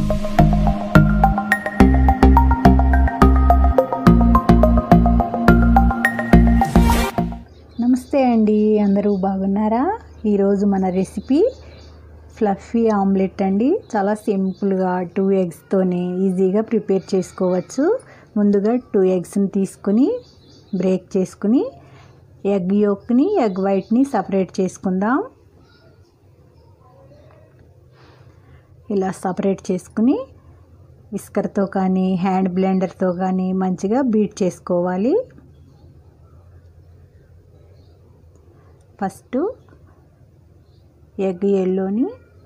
నమస్తే అండి అందరూ బాగున్నారా ఈరోజు మన రెసిపీ ఫ్లఫీ ఆమ్లెట్ అండి చాలా సింపుల్గా టూ ఎగ్స్తోనే ఈజీగా ప్రిపేర్ చేసుకోవచ్చు ముందుగా టూ ఎగ్స్ని తీసుకుని బ్రేక్ చేసుకుని ఎగ్ యోక్ని ఎగ్ వైట్ని సపరేట్ చేసుకుందాం ఇలా సపరేట్ చేసుకుని విస్కర్తో కానీ హ్యాండ్ బ్లెండర్తో కానీ మంచిగా బీట్ చేసుకోవాలి ఫస్ట్ ఎగ్ ఎల్లోని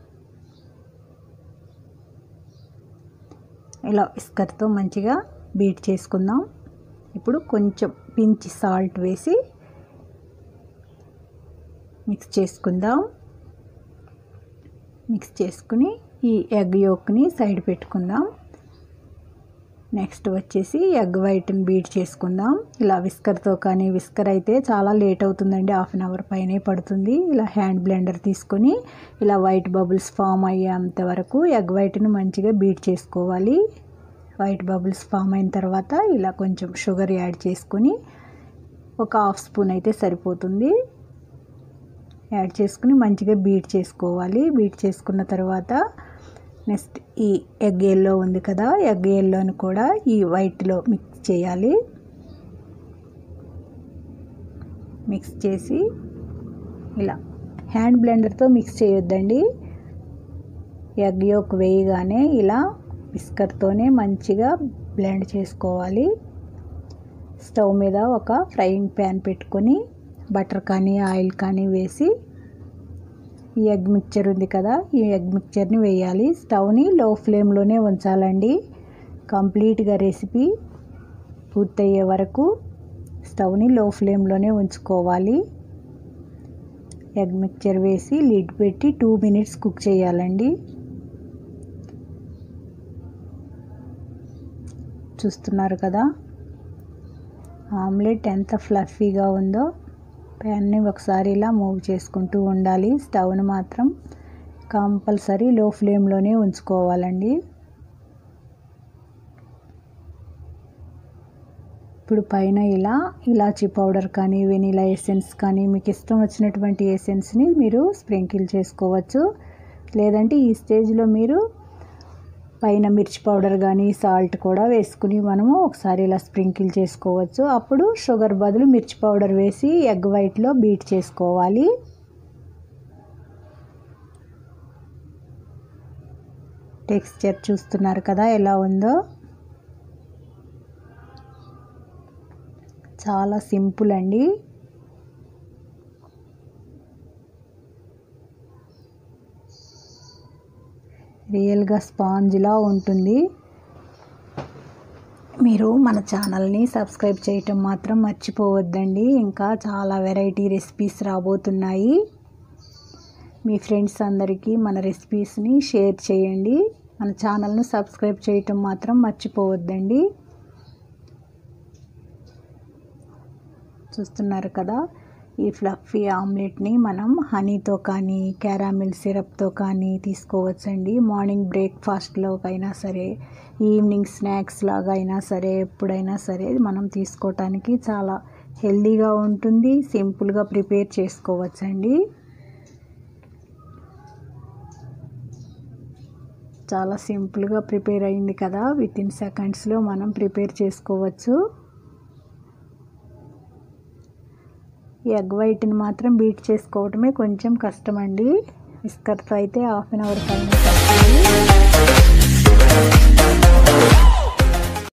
ఇలా విస్కర్తో మంచిగా బీట్ చేసుకుందాం ఇప్పుడు కొంచెం పించి సాల్ట్ వేసి మిక్స్ చేసుకుందాం మిక్స్ చేసుకుని ఈ ఎగ్ యోక్ని సైడ్ పెట్టుకుందాం నెక్స్ట్ వచ్చేసి ఎగ్ వైట్ని బీట్ చేసుకుందాం ఇలా విస్కర్తో కానీ విస్కర్ అయితే చాలా లేట్ అవుతుందండి హాఫ్ అన్ అవర్ పైనే పడుతుంది ఇలా హ్యాండ్ బ్లెండర్ తీసుకొని ఇలా వైట్ బబుల్స్ ఫామ్ అయ్యేంత వరకు ఎగ్ వైట్ని మంచిగా బీట్ చేసుకోవాలి వైట్ బబుల్స్ ఫామ్ అయిన తర్వాత ఇలా కొంచెం షుగర్ యాడ్ చేసుకొని ఒక హాఫ్ స్పూన్ అయితే సరిపోతుంది యాడ్ చేసుకుని మంచిగా బీట్ చేసుకోవాలి బీట్ చేసుకున్న తర్వాత నెక్స్ట్ ఈ ఎగ్ ఎల్లో ఉంది కదా ఎగ్ ఎల్లోని కూడా ఈ వైట్లో మిక్స్ చేయాలి మిక్స్ చేసి ఇలా హ్యాండ్ బ్లెండర్తో మిక్స్ చేయొద్దండి ఎగ్ యోక్ వేయగానే ఇలా విస్కర్తోనే మంచిగా బ్లెండ్ చేసుకోవాలి స్టవ్ మీద ఒక ఫ్రైయింగ్ ప్యాన్ పెట్టుకొని బటర్ కానీ ఆయిల్ కానీ వేసి ఈ ఎగ్ మిక్చర్ ఉంది కదా ఈ ఎగ్ మిక్చర్ని వేయాలి స్టవ్ని లో ఫ్లేమ్లోనే ఉంచాలండి కంప్లీట్గా రెసిపీ పూర్తయ్యే వరకు స్టవ్ని లో ఫ్లేమ్లోనే ఉంచుకోవాలి ఎగ్ మిక్చర్ వేసి లిడ్ పెట్టి టూ మినిట్స్ కుక్ చేయాలండి చూస్తున్నారు కదా ఆమ్లెట్ ఎంత ఫ్లఫీగా ఉందో ప్యాన్ని ఒకసారి ఇలా మూవ్ చేసుకుంటూ ఉండాలి స్టవ్ను మాత్రం కంపల్సరీ లో ఫ్లేమ్లోనే ఉంచుకోవాలండి ఇప్పుడు పైన ఇలా ఇలాచీ పౌడర్ కానీ వెనీలా ఎసెన్స్ కానీ మీకు ఇష్టం వచ్చినటువంటి ఎసెన్స్ని మీరు స్ప్రింకిల్ చేసుకోవచ్చు లేదంటే ఈ స్టేజ్లో మీరు పైన మిర్చి పౌడర్ కానీ సాల్ట్ కూడా వేసుకుని మనము ఒకసారి ఇలా స్ప్రింకిల్ చేసుకోవచ్చు అప్పుడు షుగర్ బదులు మిర్చి పౌడర్ వేసి ఎగ్ వైట్లో బీట్ చేసుకోవాలి టెక్స్చర్ చూస్తున్నారు కదా ఎలా ఉందో చాలా సింపుల్ అండి రియల్గా స్పాంజ్లా ఉంటుంది మీరు మన ఛానల్ని సబ్స్క్రైబ్ చేయటం మాత్రం మర్చిపోవద్దండి ఇంకా చాలా వెరైటీ రెసిపీస్ రాబోతున్నాయి మీ ఫ్రెండ్స్ అందరికీ మన రెసిపీస్ని షేర్ చేయండి మన ఛానల్ను సబ్స్క్రైబ్ చేయటం మాత్రం మర్చిపోవద్దండి చూస్తున్నారు కదా ఈ ఫ్లఫీ ఆమ్లెట్ని మనం హనీతో కానీ క్యారామిల్ సిరప్తో కానీ తీసుకోవచ్చండి మార్నింగ్ బ్రేక్ఫాస్ట్లోకైనా సరే ఈవినింగ్ స్నాక్స్ లాగా అయినా సరే ఎప్పుడైనా సరే మనం తీసుకోవటానికి చాలా హెల్దీగా ఉంటుంది సింపుల్గా ప్రిపేర్ చేసుకోవచ్చండి చాలా సింపుల్గా ప్రిపేర్ అయింది కదా విత్ ఇన్ సెకండ్స్లో మనం ప్రిపేర్ చేసుకోవచ్చు ఈ ఎగ్ వైట్ని మాత్రం బీట్ చేసుకోవటమే కొంచెం కష్టం అండి విస్కర్తో అయితే హాఫ్ అన్ అవర్ పైన